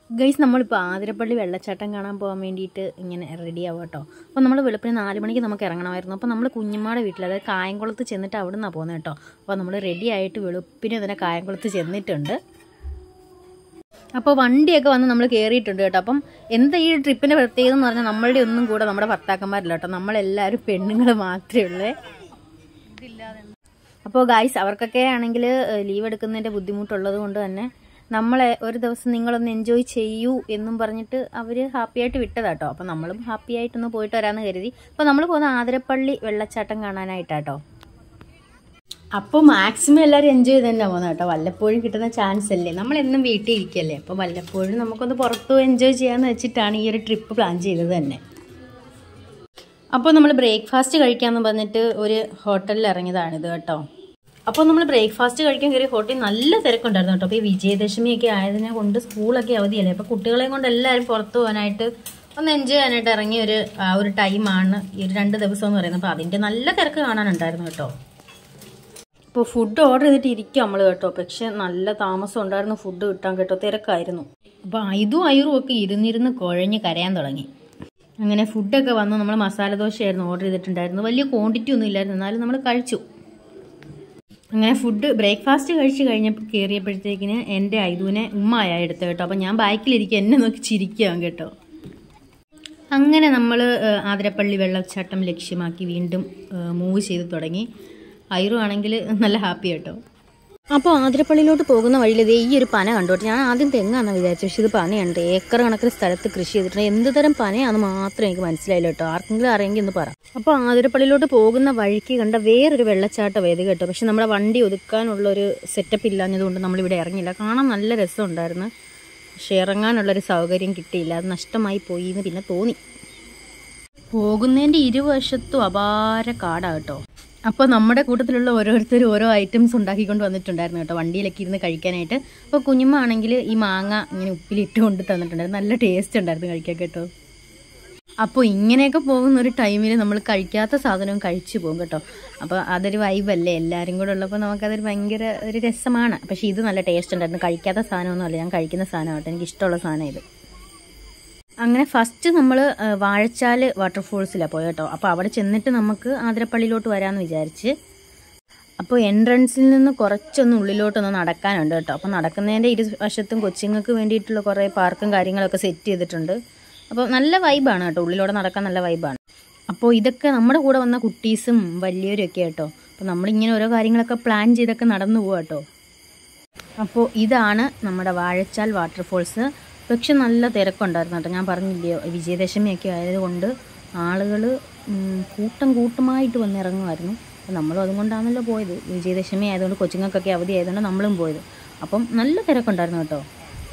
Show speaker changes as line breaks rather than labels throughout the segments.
guys നമ്മളിപ്പോൾ ആതിരപ്പള്ളി വെള്ളച്ചാട്ടം കാണാൻ പോകാൻ വേണ്ടിയിട്ട് ഇങ്ങനെ റെഡി ആവുക കേട്ടോ അപ്പോൾ നമ്മൾ വെളുപ്പിന് നാല് മണിക്ക് നമുക്ക് ഇറങ്ങണമായിരുന്നു അപ്പോൾ നമ്മൾ കുഞ്ഞുമ്മയുടെ വീട്ടിൽ അതായത് കായംകുളത്ത് ചെന്നിട്ട് അവിടെ നിന്നാണ് പോകുന്നത് കേട്ടോ അപ്പോൾ നമ്മൾ റെഡി ആയിട്ട് വെളുപ്പിന് തന്നെ കായംകുളത്ത് ചെന്നിട്ടുണ്ട് അപ്പോൾ വണ്ടിയൊക്കെ വന്ന് നമ്മൾ കയറിയിട്ടുണ്ട് കേട്ടോ അപ്പം എന്താ ഈ ട്രിപ്പിൻ്റെ പ്രത്യേകത എന്ന് പറഞ്ഞാൽ നമ്മളുടെ ഒന്നും കൂടെ നമ്മുടെ ഭർത്താക്കന്മാരില്ല കേട്ടോ നമ്മളെല്ലാവരും പെണ്ണുങ്ങൾ മാത്രമേ ഉള്ളൂ അപ്പോൾ ഗായ്സ് അവർക്കൊക്കെ ആണെങ്കിൽ ലീവ് എടുക്കുന്നതിൻ്റെ ബുദ്ധിമുട്ടുള്ളത് കൊണ്ട് തന്നെ നമ്മളെ ഒരു ദിവസം നിങ്ങളൊന്ന് എൻജോയ് ചെയ്യൂ എന്നും പറഞ്ഞിട്ട് അവർ ഹാപ്പി ആയിട്ട് വിട്ടതാട്ടോ അപ്പോൾ നമ്മളും ഹാപ്പി ആയിട്ടൊന്ന് പോയിട്ട് വരാമെന്ന് കരുതി അപ്പോൾ നമ്മൾ പോകുന്ന ആതിരപ്പള്ളി വെള്ളച്ചാട്ടം കാണാനായിട്ടാട്ടോ അപ്പോൾ മാക്സിമം എല്ലാവരും എൻജോയ് ചെയ്ത് തന്നെ പോകുന്നത് കേട്ടോ വല്ലപ്പോഴും കിട്ടുന്ന ചാൻസ് അല്ലേ നമ്മൾ എന്നും വീട്ടിൽ ഇരിക്കല്ലേ അപ്പോൾ വല്ലപ്പോഴും നമുക്കൊന്ന് പുറത്തു എൻജോയ് ചെയ്യാമെന്ന് വെച്ചിട്ടാണ് ഈ ഒരു ട്രിപ്പ് പ്ലാൻ ചെയ്തത് തന്നെ അപ്പോൾ നമ്മൾ ബ്രേക്ക്ഫാസ്റ്റ് കഴിക്കാമെന്ന് പറഞ്ഞിട്ട് ഒരു ഹോട്ടലിൽ ഇറങ്ങിയതാണിത് കേട്ടോ അപ്പോൾ നമ്മൾ ബ്രേക്ക്ഫാസ്റ്റ് കഴിക്കാൻ കയറിയ ഹോട്ടലിൽ നല്ല തിരക്കുണ്ടായിരുന്നു കേട്ടോ അപ്പോൾ ഈ വിജയദശമിയൊക്കെ ആയതിനെ കൊണ്ട് സ്കൂളൊക്കെ അവധിയല്ലേ അപ്പോൾ കുട്ടികളെ കൊണ്ട് എല്ലാവരും പുറത്തു പോകാനായിട്ട് ഒന്ന് എൻജോയ് ചെയ്യാനായിട്ട് ഇറങ്ങിയ ഒരു ആ ഒരു ടൈമാണ് ഈ ഒരു രണ്ട് ദിവസം എന്ന് പറയുന്നത് അപ്പോൾ അതിൻ്റെ നല്ല തിരക്ക് കാണാനുണ്ടായിരുന്നു കേട്ടോ ഇപ്പോൾ ഫുഡ് ഓർഡർ ചെയ്തിട്ട് ഇരിക്കും നമ്മൾ കേട്ടോ പക്ഷെ നല്ല താമസം ഉണ്ടായിരുന്നു ഫുഡ് കിട്ടാൻ കേട്ടോ തിരക്കായിരുന്നു അപ്പോൾ ഇതും അയറും ഒക്കെ ഇരുന്നിരുന്ന് കുഴഞ്ഞ് കരയാൻ തുടങ്ങി അങ്ങനെ ഫുഡൊക്കെ വന്നു നമ്മൾ മസാല ദോശയായിരുന്നു ഓർഡർ ചെയ്തിട്ടുണ്ടായിരുന്നു വലിയ ക്വാണ്ടിറ്റി ഒന്നും ഇല്ലായിരുന്നു എന്നാലും നമ്മൾ കഴിച്ചു അങ്ങനെ ഫുഡ് ബ്രേക്ക്ഫാസ്റ്റ് കഴിച്ച് കഴിഞ്ഞപ്പോൾ കയറിയപ്പോഴത്തേക്കിന് എൻ്റെ ഐതുവിനെ ഉമ്മയാ എടുത്തത് കേട്ടോ അപ്പോൾ ഞാൻ ബാക്കിലിരിക്കുക എന്നെ നോക്കി ചിരിക്കുകയാണ് കേട്ടോ അങ്ങനെ നമ്മൾ ആതിരപ്പള്ളി വെള്ളച്ചാട്ടം ലക്ഷ്യമാക്കി വീണ്ടും മൂവ് ചെയ്ത് തുടങ്ങി ഐറു ആണെങ്കിൽ നല്ല ഹാപ്പി കേട്ടോ അപ്പോൾ ആതിരപ്പള്ളിയിലോട്ട് പോകുന്ന വഴിയിൽ ഇതേ ഈ ഒരു പന കണ്ടോട്ടെ ഞാൻ ആദ്യം തെങ്ങാണെന്ന് വിചാരിച്ചു പക്ഷേ ഇത് പനയുണ്ട് ഏക്കർ കണക്കിന് സ്ഥലത്ത് കൃഷി ചെയ്തിട്ടുണ്ട് എന്ത് തരം പനയാണെന്ന് മാത്രം എനിക്ക് മനസ്സിലായില്ല കേട്ടോ ആർക്കെങ്കിലും അറിയെങ്കിൽ ഒന്ന് പറ അപ്പോൾ ആതിരപ്പള്ളിയിലോട്ട് പോകുന്ന വഴിക്ക് കണ്ട വേറൊരു വെള്ളച്ചാട്ട വേദി കേട്ടോ പക്ഷെ നമ്മുടെ വണ്ടി ഒതുക്കാനുള്ള ഒരു സെറ്റപ്പ് ഇല്ലാഞ്ഞതുകൊണ്ട് നമ്മളിവിടെ ഇറങ്ങില്ല കാണാൻ നല്ല രസമുണ്ടായിരുന്നു പക്ഷെ ഇറങ്ങാനുള്ളൊരു സൗകര്യം കിട്ടിയില്ല അത് നഷ്ടമായി പോയി എന്ന് പിന്നെ തോന്നി പോകുന്നതിൻ്റെ ഇരുവശത്തും അപാര കാടാ കേട്ടോ അപ്പോൾ നമ്മുടെ കൂട്ടത്തിലുള്ള ഓരോരുത്തരും ഓരോ ഐറ്റംസ് ഉണ്ടാക്കിക്കൊണ്ട് വന്നിട്ടുണ്ടായിരുന്നു കേട്ടോ വണ്ടിയിലൊക്കെ ഇരുന്ന് കഴിക്കാനായിട്ട് അപ്പോൾ കുഞ്ഞുമ്മ ആണെങ്കിൽ ഈ മാങ്ങ ഇങ്ങനെ ഉപ്പിലിട്ട് കൊണ്ട് തന്നിട്ടുണ്ടായിരുന്നു നല്ല ടേസ്റ്റ് ഉണ്ടായിരുന്നു കഴിക്കാൻ കേട്ടോ അപ്പോൾ ഇങ്ങനെയൊക്കെ പോകുന്ന ഒരു ടൈമിൽ നമ്മൾ കഴിക്കാത്ത സാധനവും കഴിച്ചു പോകും കേട്ടോ അപ്പോൾ അതൊരു വൈബല്ലേ എല്ലാവരും കൂടെ ഉള്ളപ്പോൾ നമുക്കതൊരു ഭയങ്കര ഒരു രസമാണ് പക്ഷേ ഇത് നല്ല ടേസ്റ്റ് ഉണ്ടായിരുന്നു കഴിക്കാത്ത സാധനമൊന്നുമല്ല ഞാൻ കഴിക്കുന്ന സാധനമാട്ടോ എനിക്ക് ഇഷ്ടമുള്ള സാധനം ഇത് അങ്ങനെ ഫസ്റ്റ് നമ്മൾ വാഴച്ചാൽ വാട്ടർഫോൾസിലാണ് പോയത് കേട്ടോ അപ്പോൾ അവിടെ ചെന്നിട്ട് നമുക്ക് ആതിരപ്പള്ളിയിലോട്ട് വരാമെന്ന് വിചാരിച്ച് അപ്പോൾ എൻട്രൻസിൽ നിന്ന് കുറച്ചൊന്ന് ഉള്ളിലോട്ടൊന്ന് നടക്കാനുണ്ട് കേട്ടോ അപ്പോൾ നടക്കുന്നതിൻ്റെ ഇരുവശത്തും കൊച്ചുങ്ങൾക്ക് വേണ്ടിയിട്ടുള്ള കുറേ പാർക്കും കാര്യങ്ങളൊക്കെ സെറ്റ് ചെയ്തിട്ടുണ്ട് അപ്പോൾ നല്ല വൈബാണ് കേട്ടോ ഉള്ളിലൂടെ നടക്കാൻ നല്ല വൈബാണ് അപ്പോൾ ഇതൊക്കെ നമ്മുടെ കൂടെ വന്ന കുട്ടീസും വലിയവരും ഒക്കെ കേട്ടോ അപ്പോൾ നമ്മളിങ്ങനെ ഓരോ കാര്യങ്ങളൊക്കെ പ്ലാൻ ചെയ്തൊക്കെ നടന്നു പോവാ കേട്ടോ അപ്പോൾ ഇതാണ് നമ്മുടെ വാഴച്ചാൽ വാട്ടർഫോൾസ് പക്ഷെ നല്ല തിരക്കുണ്ടായിരുന്നു കേട്ടോ ഞാൻ പറഞ്ഞില്ലയോ വിജയദശമിയൊക്കെ ആയതുകൊണ്ട് ആളുകൾ കൂട്ടം കൂട്ടമായിട്ട് വന്നിറങ്ങുമായിരുന്നു അപ്പോൾ നമ്മളും അതുകൊണ്ടാണല്ലോ പോയത് വിജയദശമി ആയതുകൊണ്ട് കൊച്ചുങ്ങൾക്കൊക്കെ അവധി ആയതുകൊണ്ട് നമ്മളും പോയത് അപ്പം നല്ല തിരക്കുണ്ടായിരുന്നു കേട്ടോ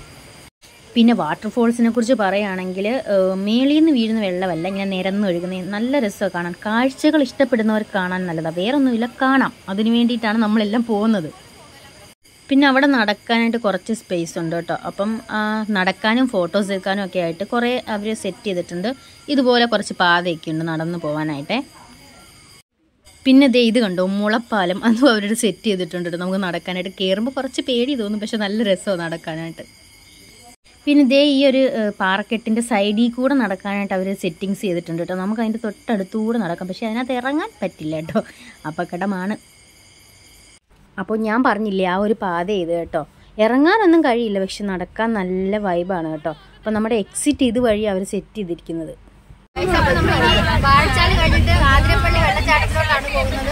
പിന്നെ വാട്ടർഫോൾസിനെ കുറിച്ച് പറയുകയാണെങ്കിൽ മേളിൽ നിന്ന് വീഴുന്ന വെള്ളമല്ല ഇങ്ങനെ നിരന്നൊഴുകുന്ന നല്ല രസമാണ് കാണാൻ കാഴ്ചകൾ ഇഷ്ടപ്പെടുന്നവർക്ക് കാണാൻ നല്ലതാണ് വേറൊന്നുമില്ല കാണാം അതിനു വേണ്ടിയിട്ടാണ് നമ്മളെല്ലാം പോകുന്നത് പിന്നെ അവിടെ നടക്കാനായിട്ട് കുറച്ച് സ്പേസ് ഉണ്ട് കേട്ടോ അപ്പം നടക്കാനും ഫോട്ടോസ് എടുക്കാനും ഒക്കെ ആയിട്ട് കുറേ അവർ സെറ്റ് ചെയ്തിട്ടുണ്ട് ഇതുപോലെ കുറച്ച് പാതയൊക്കെ ഉണ്ട് നടന്നു പോകാനായിട്ട് പിന്നെ ദേ ഇത് കണ്ടോ മുളപ്പാലം അതും അവരോട് സെറ്റ് ചെയ്തിട്ടുണ്ട് നമുക്ക് നടക്കാനായിട്ട് കയറുമ്പോൾ കുറച്ച് പേടി തോന്നും പക്ഷെ നല്ല രസമാണ് നടക്കാനായിട്ട് പിന്നെ ദേ ഈ ഒരു പാറക്കെട്ടിൻ്റെ സൈഡിൽ കൂടെ നടക്കാനായിട്ട് അവർ സെറ്റിങ്സ് ചെയ്തിട്ടുണ്ട് കേട്ടോ നമുക്ക് അതിൻ്റെ തൊട്ടടുത്തുകൂടെ നടക്കാം പക്ഷെ അതിനകത്ത് ഇറങ്ങാൻ പറ്റില്ല കേട്ടോ അപകടമാണ് അപ്പോൾ ഞാൻ പറഞ്ഞില്ലേ ആ ഒരു പാത ചെയ്ത് കേട്ടോ ഇറങ്ങാനൊന്നും കഴിയില്ല പക്ഷെ നടക്കാൻ നല്ല വൈബാണ് കേട്ടോ അപ്പോൾ നമ്മുടെ എക്സിറ്റ് ഇത് വഴി അവർ സെറ്റ് ചെയ്തിരിക്കുന്നത്
വാഴച്ചാല് കഴിഞ്ഞിട്ട് ആതിരപ്പള്ളി വെള്ളച്ചാട്ടത്തിലോട്ടാണ് പോകുന്നത്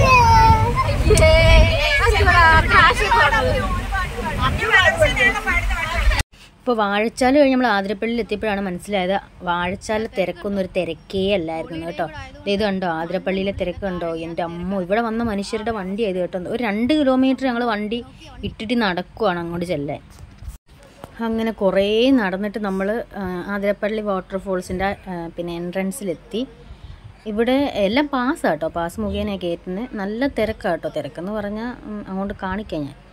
ഇപ്പോൾ വാഴച്ചാൽ കഴിഞ്ഞ് നമ്മൾ ആതിരപ്പള്ളിയിൽ എത്തിയപ്പോഴാണ് മനസ്സിലായത് വാഴച്ചാൽ തിരക്കൊന്നും ഒരു തിരക്കേ അല്ലായിരുന്നു കേട്ടോ ഇത് കണ്ടോ ആതിരപ്പള്ളിയിലെ തിരക്ക് കണ്ടോ എൻ്റെ അമ്മ ഇവിടെ വന്ന മനുഷ്യരുടെ വണ്ടി ആയത് കേട്ടോ ഒരു രണ്ട് കിലോമീറ്റർ ഞങ്ങൾ വണ്ടി ഇട്ടിട്ട് നടക്കുവാണ് അങ്ങോട്ട് ചെല്ലാൻ അങ്ങനെ കുറേ നടന്നിട്ട് നമ്മൾ ആതിരപ്പള്ളി വാട്ടർഫോൾസിൻ്റെ പിന്നെ എൻട്രൻസിലെത്തി ഇവിടെ എല്ലാം പാസ് കേട്ടോ പാസ് മുഖേന കയറ്റുന്നത് നല്ല തിരക്കാട്ടോ തിരക്കെന്ന് പറഞ്ഞാൽ അങ്ങോട്ട് കാണിക്കാം ഞാൻ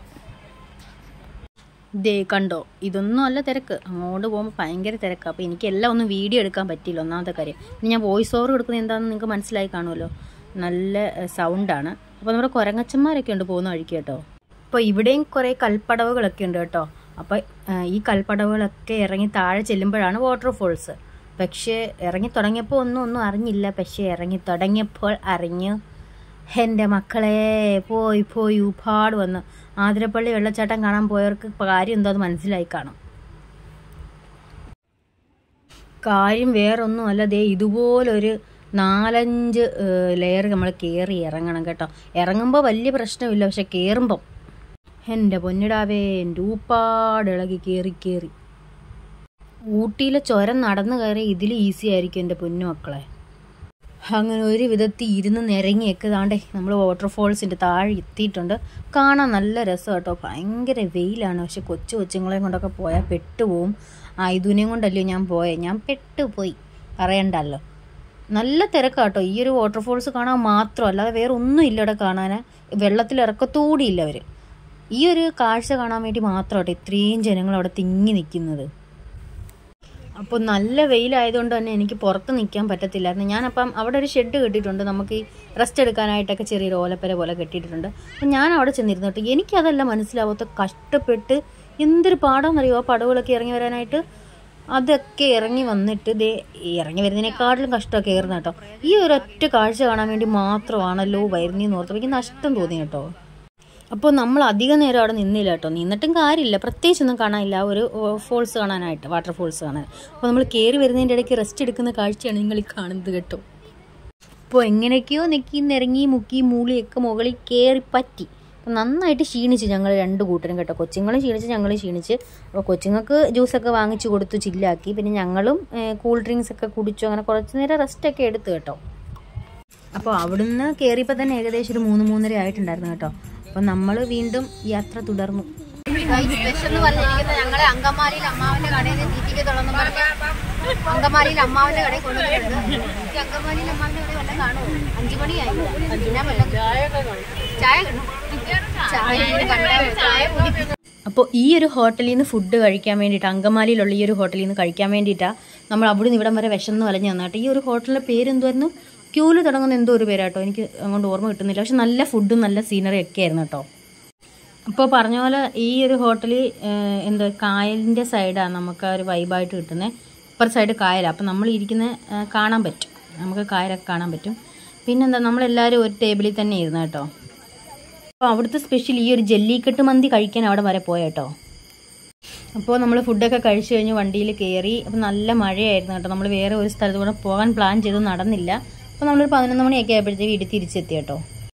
ദേ കണ്ടോ ഇതൊന്നും അല്ല തിരക്ക് അങ്ങോട്ട് പോകുമ്പോൾ ഭയങ്കര തിരക്കാണ് അപ്പോൾ എനിക്ക് എല്ലാം ഒന്നും വീഡിയോ എടുക്കാൻ പറ്റിയില്ല ഒന്നാമത്തെ കാര്യം പിന്നെ ഞാൻ വോയിസ് ഓവർ കൊടുക്കുന്നത് എന്താണെന്ന് നിങ്ങൾക്ക് മനസ്സിലായി കാണുമല്ലോ നല്ല സൗണ്ടാണ് അപ്പോൾ നമ്മുടെ കുരങ്ങച്ചന്മാരൊക്കെ ഉണ്ട് പോകുന്ന വഴിക്ക് കേട്ടോ അപ്പോൾ ഇവിടെയും കുറേ കൽപ്പടവുകളൊക്കെ ഉണ്ട് കേട്ടോ അപ്പോൾ ഈ കൽപ്പടവുകളൊക്കെ ഇറങ്ങി താഴെ ചെല്ലുമ്പോഴാണ് വാട്ടർഫോൾസ് പക്ഷേ ഇറങ്ങി തുടങ്ങിയപ്പോൾ ഒന്നും ഒന്നും അറിഞ്ഞില്ല പക്ഷേ ഇറങ്ങി തുടങ്ങിയപ്പോൾ അറിഞ്ഞു എൻ്റെ മക്കളെ പോയി പോയി ഉപാട് വന്ന് ആതിരപ്പള്ളി വെള്ളച്ചാട്ടം കാണാൻ പോയവർക്ക് കാര്യം എന്തോ അത് മനസ്സിലായി കാണും കാര്യം വേറൊന്നുമല്ല ദേ ഇതുപോലൊരു നാലഞ്ച് ലെയർ നമ്മൾ കയറി ഇറങ്ങണം കേട്ടോ ഇറങ്ങുമ്പോൾ വലിയ പ്രശ്നമില്ല പക്ഷെ കയറുമ്പം എൻ്റെ പൊന്നിടാവേ എൻ്റെ ഊപ്പാട് ഇളകി കയറി കയറി ഊട്ടിയിലെ ചുരം നടന്നു കയറി ഇതിൽ ഈസി ആയിരിക്കും എൻ്റെ പൊന്നു മക്കളെ അങ്ങനെ ഒരു വിധത്തിൽ ഇരുന്ന് നിരങ്ങിയൊക്കെ താണ്ടേ നമ്മൾ വാട്ടർഫോൾസിൻ്റെ താഴെ എത്തിയിട്ടുണ്ട് കാണാൻ നല്ല രസം കേട്ടോ ഭയങ്കര വെയിലാണ് പക്ഷെ കൊച്ചു കൊച്ചുങ്ങളെയും കൊണ്ടൊക്കെ പോയാൽ പെട്ടുപോകും ആ ഇതിനെയും കൊണ്ടല്ലോ ഞാൻ പോയെ ഞാൻ പെട്ടുപോയി പറയണ്ടല്ലോ നല്ല തിരക്കാട്ടോ ഈ ഒരു വാട്ടർഫോൾസ് കാണാൻ മാത്രം അല്ലാതെ വേറെ ഒന്നും ഇല്ല ഇവിടെ കാണാൻ വെള്ളത്തിൽ ഇറക്കത്തോടിയില്ല അവർ ഈ ഒരു കാഴ്ച കാണാൻ വേണ്ടി മാത്രമാട്ടോ ഇത്രയും ജനങ്ങൾ അവിടെ തിങ്ങി നിൽക്കുന്നത് അപ്പോൾ നല്ല വെയിലായതുകൊണ്ട് തന്നെ എനിക്ക് പുറത്ത് നിൽക്കാൻ പറ്റത്തില്ലായിരുന്നു ഞാനപ്പം അവിടെ ഒരു ഷെഡ് കെട്ടിയിട്ടുണ്ട് നമുക്ക് ഈ റെസ്റ്റ് എടുക്കാനായിട്ടൊക്കെ ചെറിയൊരു ഓലപ്പര പോലെ കെട്ടിയിട്ടുണ്ട് അപ്പം ഞാൻ അവിടെ ചെന്നിരുന്നിട്ട് എനിക്കതല്ല മനസ്സിലാവാത്ത കഷ്ടപ്പെട്ട് എന്തൊരു പാടാന്നറിയോ ആ പടവുകളൊക്കെ ഇറങ്ങി വരാനായിട്ട് അതൊക്കെ ഇറങ്ങി വന്നിട്ട് ദേ ഇറങ്ങി വരുന്നതിനേക്കാട്ടിലും കഷ്ടമൊക്കെ കയറുന്ന കേട്ടോ ഈ ഒരു ഒറ്റ കാഴ്ച കാണാൻ വേണ്ടി മാത്രമാണല്ലോ വരുന്നതെന്ന് ഓർത്തപ്പോൾ എനിക്ക് നഷ്ടം തോന്നി കേട്ടോ അപ്പോൾ നമ്മൾ അധിക നേരം അവിടെ നിന്നില്ല കേട്ടോ നിന്നിട്ടും കാര്യമില്ല പ്രത്യേകിച്ചൊന്നും കാണാനില്ല ഒരു ഫോൾസ് കാണാനായിട്ട് വാട്ടർ ഫോൾസ് കാണാൻ അപ്പോൾ നമ്മൾ കയറി വരുന്നതിൻ്റെ ഇടയ്ക്ക് റെസ്റ്റ് എടുക്കുന്ന കാഴ്ചയാണ് നിങ്ങൾ ഈ കാണുന്നത് കേട്ടോ അപ്പോൾ എങ്ങനെയൊക്കെയോ നെക്കി നിരങ്ങി മുക്കി മൂളിയൊക്കെ മുകളിൽ കയറി പറ്റി അപ്പം നന്നായിട്ട് ക്ഷീണിച്ച് ഞങ്ങൾ രണ്ട് കൂട്ടരും കേട്ടോ കൊച്ചുങ്ങളും ക്ഷീണിച്ച് ഞങ്ങളും ക്ഷീണിച്ച് അപ്പോൾ കൊച്ചുങ്ങൾക്ക് ജ്യൂസൊക്കെ വാങ്ങിച്ചു കൊടുത്തു ചില്ലാക്കി പിന്നെ ഞങ്ങളും കൂൾ ഡ്രിങ്ക്സ് ഒക്കെ കുടിച്ചു അങ്ങനെ കുറച്ച് നേരം റെസ്റ്റൊക്കെ എടുത്തു കേട്ടോ അപ്പോൾ അവിടുന്ന് കയറിയപ്പോൾ തന്നെ ഏകദേശം ഒരു മൂന്ന് മൂന്നര ആയിട്ടുണ്ടായിരുന്നു കേട്ടോ അപ്പം നമ്മൾ വീണ്ടും യാത്ര തുടർന്നു
സ്പെഷ്യൽ എന്ന് പറഞ്ഞിരിക്കുന്നത് ഞങ്ങളെ അങ്കമാലിയിൽ അമ്മാവന്റെ കടയിൽ നിന്ന് തീറ്റിക്കത്തുള്ളെന്ന് പറഞ്ഞ അങ്കമാലിയിൽ അമ്മാവന്റെ കടയിൽ കൊണ്ടുവന്നിട്ടുണ്ട് ഈ അങ്കമാലിയിൽ അമ്മാവന്റെ കടയിൽ വല്ലതും കാണുമോ അഞ്ചു മണിയായി പിന്നെ വല്ലതും ചായ കിട്ടും ചായ കണ്ട ചായ കുടിപ്പിക്കും
അപ്പോൾ ഈ ഒരു ഹോട്ടലിൽ നിന്ന് ഫുഡ് കഴിക്കാൻ വേണ്ടിയിട്ട് അങ്കമാലിയിലുള്ള ഈ ഒരു ഹോട്ടലിൽ നിന്ന് കഴിക്കാൻ വേണ്ടിയിട്ടാണ് നമ്മൾ അവിടുന്ന് ഇവിടം വരെ വിശന്ന് വലഞ്ഞ് തന്നാട്ടോ ഈ ഒരു ഹോട്ടലിൻ്റെ പേരെന്തുമായിരുന്നു ക്യൂല് തുടങ്ങുന്ന എന്തോ ഒരു പേരാട്ടോ എനിക്ക് അങ്ങോട്ട് ഓർമ്മ കിട്ടുന്നില്ല പക്ഷെ നല്ല ഫുഡും നല്ല സീനറി ഒക്കെ ആയിരുന്നു കേട്ടോ അപ്പോൾ പറഞ്ഞ പോലെ ഈ ഒരു ഹോട്ടലിൽ എന്താ കായലിൻ്റെ സൈഡാണ് നമുക്ക് ആ ഒരു വൈബായിട്ട് കിട്ടുന്നത് ഇപ്പുറ സൈഡ് കായലാണ് അപ്പോൾ നമ്മൾ ഇരിക്കുന്ന ആ, കാണാൻ പറ്റും നമുക്ക് കായലൊക്കെ കാണാൻ പറ്റും പിന്നെന്താ നമ്മളെല്ലാവരും ഒരു ടേബിളിൽ തന്നെ ഇരുന്നു കേട്ടോ അപ്പോൾ അവിടുത്തെ സ്പെഷ്യൽ ഈ ഒരു ജല്ലിക്കെട്ട് മന്തി കഴിക്കാൻ അവിടെ വരെ പോയ കേട്ടോ അപ്പോൾ നമ്മൾ ഫുഡൊക്കെ കഴിച്ചു കഴിഞ്ഞ് വണ്ടിയിൽ കയറി അപ്പോൾ നല്ല മഴയായിരുന്നു കേട്ടോ നമ്മൾ വേറെ ഒരു സ്ഥലത്ത് കൂടെ പോകാൻ പ്ലാൻ ചെയ്ത് നടന്നില്ല അപ്പോൾ നമ്മളൊരു പതിനൊന്ന് മണിയൊക്കെ ആയപ്പോഴത്തേക്ക് വീട്ടിൽ തിരിച്ചെത്തി കേട്ടോ